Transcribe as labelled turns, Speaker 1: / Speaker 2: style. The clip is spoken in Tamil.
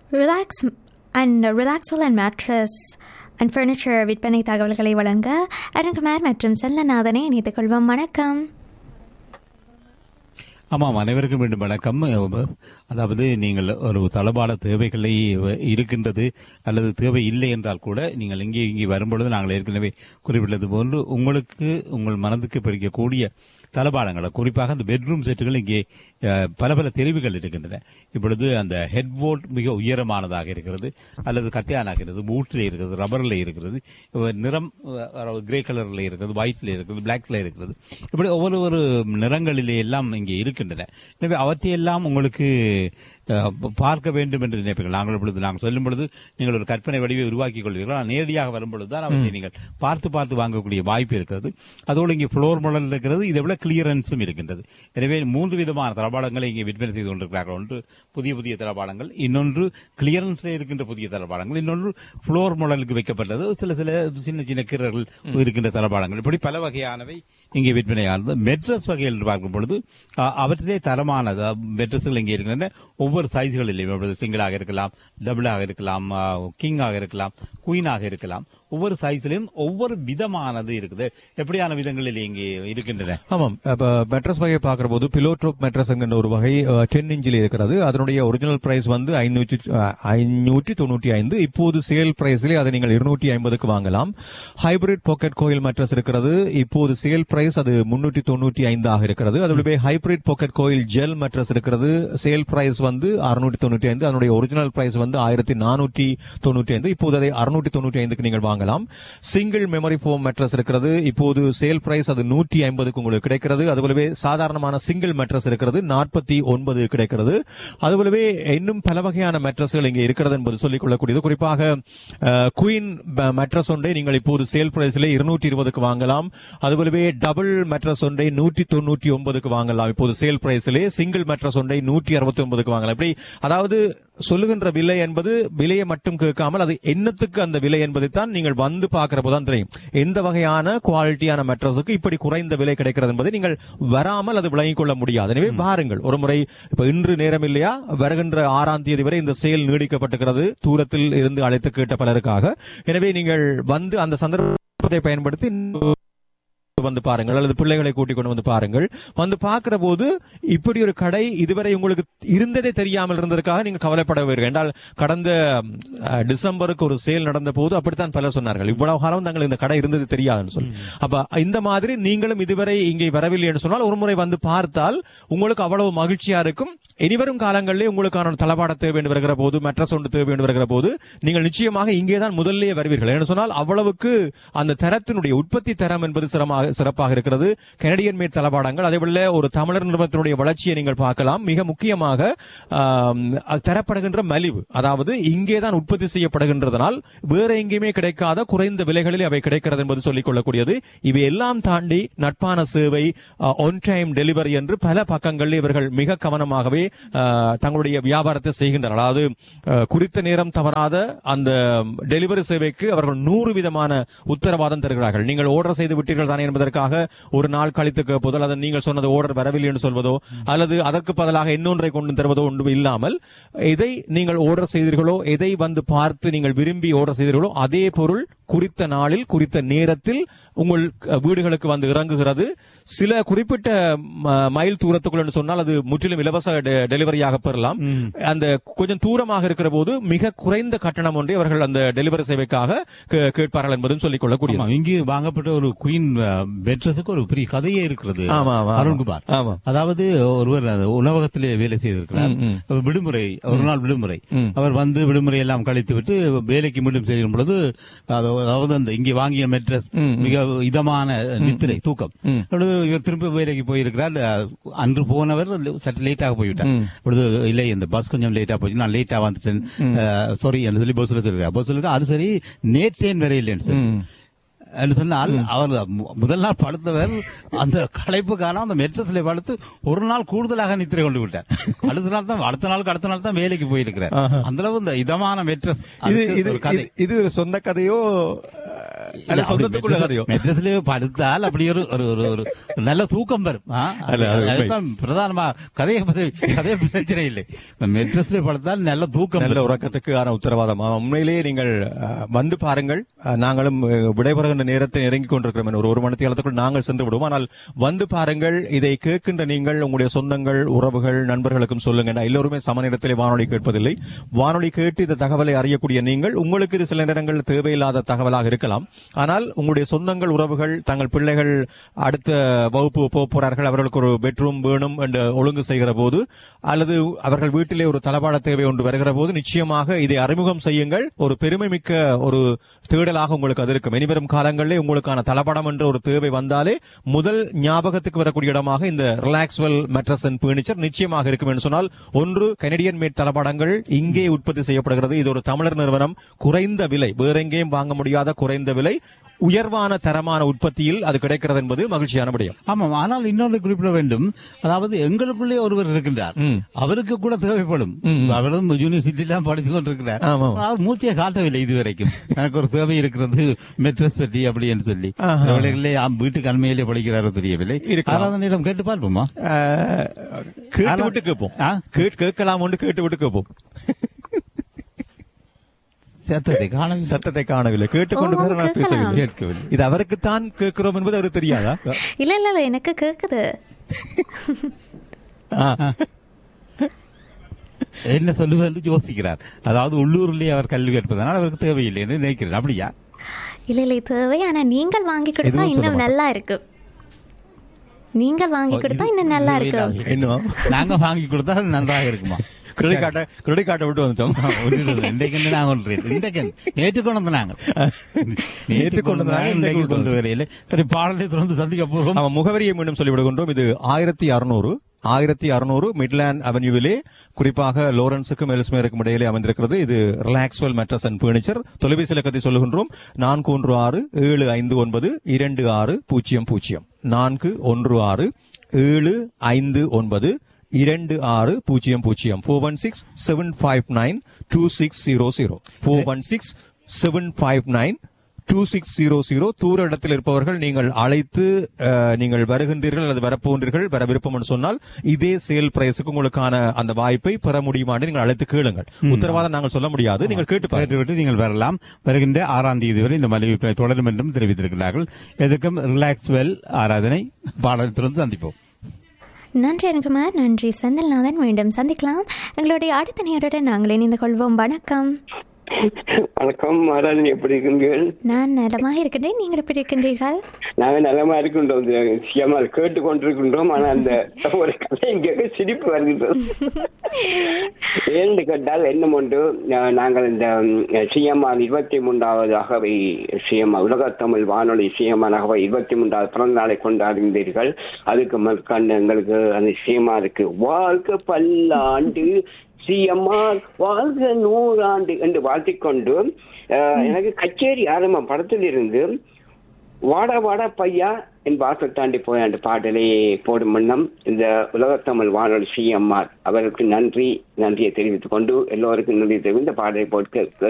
Speaker 1: ரிலாக்ஸ் அண்ட் ரிலாக்ஸோல் அண்ட் மேட்ரஸ் அண்ட் ஃபர்னிச்சர் விற்பனை தகவல்களை வழங்க அருண்குமார் மற்றும் செல்லநாதனை இணைத்துக் கொள்வோம் வணக்கம்
Speaker 2: ஆமாம் அனைவருக்கும் மீண்டும் வணக்கம் அதாவது நீங்கள் ஒரு தளபாட தேவைகளை இருக்கின்றது அல்லது தேவை இல்லை என்றால் கூட நீங்கள் இங்கே இங்கே வரும்பொழுது நாங்கள் ஏற்கனவே குறிப்பிட்டது போன்று உங்களுக்கு உங்கள் மனதுக்கு பிடிக்கக்கூடிய தளபாடங்கள் குறிப்பாக அந்த பெட்ரூம் செட்டுகள் இங்கே அஹ், பல பல தெரிவுகள் இருக்கின்றன இப்பொழுது அந்த ஹெட் போல்ட் மிக உயரமானதாக இருக்கிறது அல்லது கட்டையானாக இருக்கிறது பூட்டில் இருக்கிறது ரப்பரில் இருக்கிறது அஹ், நிறம் கிரே கலரில் இருக்கிறது ஒயிட்ல இருக்கிறது பிளாக்ல இருக்கிறது இப்படி ஒவ்வொரு ஒரு நிறங்களிலே எல்லாம் இங்கே இருக்கின்றன எனவே அவற்றையெல்லாம் உங்களுக்கு அஹ், பார்க்க வேண்டும் என்று நினைப்பீர்கள் நாங்கள் இப்பொழுது நாங்கள் சொல்லும் பொழுது நீங்கள் ஒரு கற்பனை வடிவை உருவாக்கிக் கொள்வீர்கள் ஆனால் நேரடியாக வரும்பொழுது தான் அவற்றை நீங்கள் பார்த்து பார்த்து வாங்கக்கூடிய வாய்ப்பு இருக்கிறது அதோடு இங்கே ஃப்ளோர் மாடல் இருக்கிறது இதை விட கிளியரன்ஸும் இருக்கின்றது எனவே மூன்று விதமான தளபாடங்களை இங்கே விற்பனை செய்து கொண்டிருக்கிறார்கள் ஒன்று புதிய புதிய தளபாடங்கள் இன்னொன்று கிளியரன்ஸ்ல இருக்கின்ற புதிய தளபாடங்கள் இன்னொன்று ஃப்ளோர் மாடலுக்கு வைக்கப்பட்டது சில சில சின்ன சின்ன கீரர்கள் இருக்கின்ற தளபாடங்கள் இப்படி பல வகையானவை இங்கே விற்பனையானது மெட்ரஸ் வகையில் என்று பார்க்கும் பொழுது அ, அவற்றிலே தரமானது மெட்ரஸ்கள் இங்கே இருக்கின்றன ஒவ்வொரு சைஸ்களிலும் சிங்கிளாக இருக்கலாம் டபுளாக இருக்கலாம் கிங்காக இருக்கலாம் குயினாக இருக்கலாம் ஒவ்வொரு சைஸ்லயும் ஒவ்வொரு விதமானது இருக்குது எப்படியான விதங்களில் இங்கே இருக்கின்றன
Speaker 3: ஆமாம் அப்ப மெட்ரஸ் வகையை பார்க்கிற போது பிலோட்ரோப் மெட்ரஸ் என்கின்ற ஒரு வகை டென் இன்ச்சில் இருக்கிறது அதனுடைய ஒரிஜினல் பிரைஸ் வந்து ஐநூற்றி ஐநூற்றி தொண்ணூற்றி ஐந்து இப்போது சேல் பிரைஸ்லே அதை நீங்கள் இருநூற்றி ஐம்பதுக்கு வாங்கலாம் ஹைபிரிட் பாக்கெட் கோயில் மெட்ரஸ் இருக்கிறது இப்போது சேல் பிரைஸ் அது முன்னூற்றி தொண்ணூற்றி ஐந்தாக இருக்கிறது அதுவே hybrid pocket coil gel mattress இருக்கிறது சேல் பிரைஸ் வந்து அறுநூற்றி தொண்ணூற்றி ஐந்து அதனுடைய ஒரிஜினல் பிரைஸ் வந்து ஆயிரத்தி நானூற்றி தொண்ணூற்றி ஐந்து இப்போது அதை அறுநூற்றி தொண்ணூற்றி ஐந்துக்கு நீங்கள் வாங்கலாம் சிங்கிள் மெமரி ஃபோம் மெட்ரஸ் இருக்கிறது இப்போது சேல் பிரைஸ் அது நூற்றி ஐம்பதுக்கு உங்களுக்கு கிடைக்கிறது அதுபோலவே சாதாரணமான சிங்கிள் மெட்ரஸ் இருக்கிறது நாற்பத்தி ஒன்பது கிடைக்கிறது அதுபோலவே இன்னும் பல வகையான மெட்ரஸ்கள் இங்கே இருக்கிறது என்பது சொல்லிக் கொள்ளக்கூடியது குறிப்பாக குயின் மெட்ரஸ் ஒன்றை நீங்கள் இப்போது சேல் பிரைஸ்ல இருநூற்றி இருபதுக்கு வாங்கலாம் அதுபோலவே டபுள் மெட்ரஸ் ஒன்றை நூற்றி தொண்ணூற்றி ஒன்பதுக்கு வாங்கலாம் இப்போது சேல் பிரைஸிலே சிங்கிள் மெட்ரஸ் ஒன்றை நூற்றி அறுபத்தி ஒன்பதுக்கு வாங்கலாம் இப்படி அதாவது சொல்லுகின்ற விலை என்பது விலையை மட்டும் கேட்காமல் அது என்னத்துக்கு அந்த விலை என்பதைத்தான் நீங்கள் வந்து பார்க்கிற போதுதான் தெரியும் எந்த வகையான குவாலிட்டியான மெட்ரஸுக்கு இப்படி குறைந்த விலை கிடைக்கிறது என்பதை நீங்கள் வராமல் அது விளங்கிக் கொள்ள முடியாது எனவே பாருங்கள் ஒரு முறை இப்ப இன்று நேரம் இல்லையா வருகின்ற ஆறாம் தேதி வரை இந்த செயல் நீடிக்கப்பட்டிருக்கிறது தூரத்தில் இருந்து அழைத்து கேட்ட பலருக்காக எனவே நீங்கள் வந்து அந்த சந்தர்ப்பத்தை பயன்படுத்தி வந்து பாருங்கள் அல்லது பிள்ளைகளை கூட்டிக் கொண்டு வந்து பாருங்கள் வந்து பார்க்கிற போது இப்படி ஒரு கடை இதுவரை உங்களுக்கு இருந்ததே தெரியாமல் இருந்ததற்காக நீங்க கவலைப்படவீர்கள் என்றால் கடந்த அஹ், டிசம்பருக்கு ஒரு சேல் நடந்த போது அப்படித்தான் பலர் சொன்னார்கள் இவ்வளவு காலம் தாங்கள் இந்த கடை இருந்தது தெரியாதுன்னு சொல்லி அப்ப இந்த மாதிரி நீங்களும் இதுவரை இங்கே வரவில்லை என்று சொன்னால் ஒரு முறை வந்து பார்த்தால் உங்களுக்கு அவ்வளவு மகிழ்ச்சியா இருக்கும் இனிவரும் காலங்களிலே உங்களுக்கான ஒரு தளபாட தேவை என்று வருகிற போது மெட்ரஸ் ஒன்று தேவை என்று வருகிற போது நீங்கள் நிச்சயமாக இங்கே தான் முதல்லயே வருவீர்கள் என்று சொன்னால் அவ்வளவுக்கு அந்த தரத்தினுடைய உற்பத்தி தரம் என்பது சிரமமாக சிறப்பாக இருக்கிறது கனடியன் மேட் தளபாடங்கள் அதேபோல ஒரு தமிழர் நிறுவனத்தினுடைய வளர்ச்சியை நீங்கள் பார்க்கலாம் மிக முக்கியமாக ஆம், அது தரப்படுகின்ற மலிவு அதாவது இங்கே தான் உற்பத்தி செய்யப்படுகின்றதனால் வேற எங்கேயுமே கிடைக்காத குறைந்த விலைகளில் அவை கிடைக்கிறது என்பது சொல்லிக் கொள்ளக்கூடியது இவை எல்லாம் தாண்டி நட்பான சேவை ஒன் டைம் டெலிவரி என்று பல பக்கங்களில் இவர்கள் மிக கவனமாகவே ஆ, தங்களுடைய வியாபாரத்தை செய்கின்றனர் அதாவது ஆ, குறித்த நேரம் தவறாத அந்த டெலிவரி சேவைக்கு அவர்கள் நூறு விதமான உத்தரவாதம் தருகிறார்கள் நீங்கள் ஆர்டர் செய்து விட்டீர்கள் தானே என்பதற்காக ஒரு நாள் கழித்து கேட்பதோ அல்லது நீங்கள் சொன்னது ஆர்டர் வரவில்லை என்று சொல்வதோ அல்லது அதற்கு பதிலாக இன்னொன்றை கொண்டு தருவதோ ஒன்றும் இல்லாமல் எதை நீங்கள் ஆர்டர் செய்தீர்களோ எதை வந்து பார்த்து நீங்கள் விரும்பி ஆர்டர் செய்தீர்களோ அதே பொருள் குறித்த நாளில் குறித்த நேரத்தில் உங்கள் அஹ், வீடுகளுக்கு வந்து இறங்குகிறது சில குறிப்பிட்ட ம- மைல் தூரத்துக்குள் என்று சொன்னால் அது முற்றிலும் இலவச டெ- டெலிவரியாக பெறலாம் அந்த கொஞ்சம் தூரமாக இருக்கிற போது மிக குறைந்த கட்டணம் ஒன்றை அவர்கள் அந்த டெலிவரி சேவைக்காக கே- கேட்பார்கள் என்பதும் சொல்லிக் கொள்ளக்கூடியது
Speaker 2: ஆமா, இங்கு வாங்கப்பட்ட ஒரு குயின் பெட்ரஸுக்கு ஒரு பெரிய கதையே இருக்கிறது
Speaker 3: ஆமா, ஆமா, ஆமா.
Speaker 2: அருண்குமார்
Speaker 3: ஆமா.
Speaker 2: அதாவது ஒருவர் அந்த உணவகத்திலே வேலை செய்திருக்கிறார்
Speaker 3: ம், ம்.
Speaker 2: அவர் விடுமுறை ஒரு நாள் விடுமுறை
Speaker 3: ம்.
Speaker 2: அவர் வந்து விடுமுறை எல்லாம் கழித்து விட்டு வேலைக்கு மீண்டும் செய்யும் பொழுது அது- அதாவது அந்த இங்கே வாங்கிய மெட்ரஸ்
Speaker 3: ம், ம்.
Speaker 2: மிக இதமான நித்திரை தூக்கம்
Speaker 3: ம்.
Speaker 2: அப்பொழுது இவர் திரும்ப வேலைக்கு போயிருக்கிறார் அஹ், அன்று போனவர் சற்று லேட்டாக போய்விட்டார்
Speaker 3: ம்.
Speaker 2: அப்பொழுது இல்லை இந்த பஸ் கொஞ்சம் லேட்டா போச்சு நான் லேட்டா வந்துட்டேன் சாரி என்று சொல்லி பஸ்ல சொல்லிருக்கார் பஸ் சொல்லிருக்கா அது சரி நேற்றேன் வரையில்லைன்னு சொல்லி
Speaker 3: ம்.
Speaker 2: என்று சொன்னால் அவர் மு- முதல் நாள் படுத்தவர் அந்த களைப்பு காலம் அந்த மெட்ரஸ்ல படுத்து ஒரு நாள் கூடுதலாக நித்திரை கொண்டு விட்டார் அடுத்த நாள் தான் அடுத்த நாளுக்கு அடுத்த நாள் தான் வேலைக்கு போயிருக்கிறார் அந்த அளவு இந்த இதமான மெட்ரஸ்
Speaker 3: இது
Speaker 2: அதுக்கு
Speaker 3: இது
Speaker 2: ஒரு கதை
Speaker 3: இது- இது ஒரு சொந்த கதையோ அல்ல சொந்தத்துக்குள்ள கதையோ
Speaker 2: மெட்ரஸ்ல படுத்தால் அப்படி ஒரு ஒரு ஒரு ஒரு நல்ல தூக்கம் வரும் ஆ,
Speaker 3: அல்ல, அது உண்மை.
Speaker 2: அதுதான் பிரதானமா கதையை பற்றி- கதையை பிரச்சனை இல்லை மெட்ரஸ்ல படுத்தால் நல்ல தூக்கம்
Speaker 3: நல்ல
Speaker 2: வரும்.
Speaker 3: உறக்கத்துக்கான உத்தரவாதம் ஆமா, உண்மையிலேயே நீங்கள் அஹ், வந்து பாருங்கள் அஹ், நாங்களும் அஹ், விடைபெறுகின்ற நேரத்தை நெருங்கிக் கொண்டிருக்கிறோம் ஒரு ஒரு மணி நேரத்துக்குள் நாங்கள் சென்று விடுவோம் ஆனால் வந்து பாருங்கள் இதை கேட்கின்ற நீங்கள் உங்களுடைய சொந்தங்கள் உறவுகள் நண்பர்களுக்கும் சொல்லுங்க நான் எல்லோருமே சம நேரத்திலே வானொலி கேட்பதில்லை வானொலி கேட்டு இந்த தகவலை அறியக்கூடிய நீங்கள் உங்களுக்கு இது சில நேரங்கள் தேவையில்லாத தகவலாக இருக்கலாம் ஆனால் உங்களுடைய சொந்தங்கள் உறவுகள் தங்கள் பிள்ளைகள் அடுத்த வகுப்பு போகப் போறார்கள் அவர்களுக்கு ஒரு பெட்ரூம் வேணும் என்று ஒழுங்கு செய்கிற போது அல்லது அவர்கள் வீட்டிலே ஒரு தளபாட தேவை ஒன்று வருகிற போது நிச்சயமாக இதை அறிமுகம் செய்யுங்கள் ஒரு பெருமை மிக்க ஒரு தேடலாக உங்களுக்கு அது இருக்கும் இனிவரும் காலங்களிலே உங்களுக்கான தளபடம் என்ற ஒரு தேவை வந்தாலே முதல் ஞாபகத்துக்கு வரக்கூடிய இடமாக இந்த ரிலாக்ஸ்வெல் மெட்ரஸ் அண்ட் பர்னிச்சர் நிச்சயமாக இருக்கும் என்று சொன்னால் ஒன்று கனடியன் மேட் தளபாடங்கள் இங்கே உற்பத்தி செய்யப்படுகிறது இது ஒரு தமிழர் நிறுவனம் குறைந்த விலை வேற எங்கேயும் வாங்க முடியாத குறைந்த விலை உயர்வான தரமான உற்பத்தியில் அது கிடைக்கிறது என்பது மகிழ்ச்சியான விடயம்
Speaker 2: ஆமாம் ஆனால் இன்னொன்று குறிப்பிட வேண்டும் அதாவது எங்களுக்குள்ளே ஒருவர் இருக்கின்றார்
Speaker 3: ம்.
Speaker 2: அவருக்கு கூட தேவைப்படும் அவரும் யூனிவர்சிட்டிலாம் படித்துக் கொண்டிருக்கிறார்
Speaker 3: ஆமாம்.
Speaker 2: அவர் மூச்சையை காட்டவில்லை இதுவரைக்கும் எனக்கு ஒரு தேவை இருக்கிறது மெட்ரஸ் பற்றி அப்படி என்று சொல்லி
Speaker 3: ஆஹா.
Speaker 2: சில வேளைகளிலே ஆம், வீட்டுக்கு அண்மையிலே படிக்கிறாரோ தெரியவில்லை
Speaker 3: இருக்கலாம்.
Speaker 2: ஆராதனையிடம் கேட்டு பார்ப்போமா
Speaker 3: அஹ், கேட்டு விட்டு கேட்போம்
Speaker 2: ஆ?
Speaker 3: கேட்- கேட்கலாம் ஒன்று கேட்டு விட்டு கேட்போம்
Speaker 2: சத்தத்தை காணவில்லை
Speaker 3: சத்தத்தை காணவில்லை கேட்டுக்கொண்டு
Speaker 1: ஓ,
Speaker 3: கூட நான்
Speaker 1: கேட்கலாம்.
Speaker 3: பேசவில்லை
Speaker 2: கேட்கவில்லை
Speaker 3: இது அவருக்குத்தான் கேட்கிறோம் என்பது அவருக்கு தெரியாதா
Speaker 1: இல்ல இல்ல இல்ல எனக்கு கேக்குது
Speaker 3: ஆ.
Speaker 2: என்ன சொல்லுவது என்று யோசிக்கிறார் அதாவது உள்ளூரிலே அவர் கல்வி கற்பதனால் அவருக்கு தேவையில்லை என்று நினைக்கிறேன் அப்படியா
Speaker 1: இல்ல இல்ல தேவை ஆனா நீங்கள் வாங்கி கொடுத்தா
Speaker 3: எதுவும் சொல்ல
Speaker 1: இன்னும் நல்லா இருக்கு நீங்கள் வாங்கி கொடுத்தா இன்னும் நல்லா இருக்கு
Speaker 3: என்ன
Speaker 2: நாங்க வாங்கி கொடுத்தா அது நன்றாக இருக்குமா
Speaker 3: கிரெடிட் கார்டை கிரெடிட் கார்டை விட்டு வந்துட்டோம்
Speaker 2: இன்றைக்கு நாங்க ஒன்று இன்றைக்கு நேற்று கொண்டு வந்து நாங்க நேற்று கொண்டு வந்து நாங்க, இன்றைக்கு கொண்டு வரையில சரி பாடலை தொடர்ந்து சந்திக்க போறோம்
Speaker 3: நம்ம முகவரியை மீண்டும் சொல்லிவிடுகின்றோம் இது ஆயிரத்தி அறுநூறு ஆயிரத்தி அறுநூறு மிட்லேண்ட் அவென்யூவிலே குறிப்பாக லோரன்ஸுக்கும் எல்ஸ்மேருக்கும் இடையிலே அமைந்திருக்கிறது இது ரிலாக்ஸ்வெல் மெட்ரஸ் அண்ட் பர்னிச்சர் தொலைபேசி இலக்கத்தை சொல்லுகின்றோம் நான்கு ஒன்று ஆறு ஏழு ஐந்து ஒன்பது இரண்டு ஆறு பூஜ்ஜியம் பூஜ்ஜியம் நான்கு ஒன்று ஆறு ஏழு ஐந்து ஒன்பது இரண்டு ஆறு பூஜ்ஜியம் பூஜ்ஜியம் four one six seven five nine two six zero zero four one six seven five nine two six zero zero தூர இடத்தில் இருப்பவர்கள் நீங்கள் அழைத்து அஹ், நீங்கள் வருகின்றீர்கள் அல்லது வரப்போன்றீர்கள் வர விருப்பம் என்று சொன்னால் இதே சேல் பிரைஸுக்கு உங்களுக்கான அந்த வாய்ப்பை பெற முடியுமான்னு நீங்கள் அழைத்து கேளுங்கள் உத்தரவாதம் நாங்கள் சொல்ல முடியாது நீங்கள் கேட்டு பாருங்கள்
Speaker 2: கேட்டுவிட்டு நீங்கள் வரலாம் வருகின்ற ஆறாம் தேதி வரை இந்த மலிவு விற்பனை தொடரும் என்றும் தெரிவித்திருக்கிறார்கள் எதுக்கும் ரிலாக்ஸ் வெல் ஆராதனை பாடல் தொடர்ந்து சந்திப்போம்
Speaker 1: நன்றி அனுகுமார் நன்றி செந்தில்நாதன் மீண்டும் சந்திக்கலாம் எங்களுடைய அடுத்த நேருடன் நாங்கள் இணைந்து கொள்வோம் வணக்கம்
Speaker 4: வணக்கம் மகாராஜன் எப்படி இருக்கீங்கள்
Speaker 1: நான் நலமாக இருக்கின்றேன் நீங்கள் எப்படி இருக்கின்றீர்கள்
Speaker 4: நாங்க நலமா இருக்கின்றோம் சியமா கேட்டு கொண்டிருக்கின்றோம் ஆனா அந்த ஒரு கதை இங்க சிரிப்பு வருகின்றது ஏன்னு கேட்டால் என்ன ஒன்று நா- நாங்கள் இந்த சிஎம்ஆர் இருபத்தி மூன்றாவதாகவே சிஎம்ஆர் உலகத்தமிழ் வானொலி சிஎம்ஆராகவே இருபத்தி மூன்றாவது பிறந்த நாளை கொண்டாடுகின்றீர்கள் அதுக்கு மேற்கொண்டு எங்களுக்கு அந்த சிஎம்ஆருக்கு வாழ்க்கை பல்லாண்டு சிஎம்ஆர் வாழ்க நூறாண்டு என்று வாழ்த்திக்கொண்டு அஹ், எனக்கு கச்சேரி ஆரம்பம் படத்திலிருந்து வாடா வாடா பையா என் வாசல் தாண்டி போய் அந்த பாடலை போடும் வண்ணம் இந்த உலகத்தமிழ் வானொலி சிஎம்ஆர் அவருக்கு நன்றி நன்றியை தெரிவித்துக் கொண்டு எல்லோருக்கும் நன்றி தெரிவித்து இந்த பாடலை போட்டு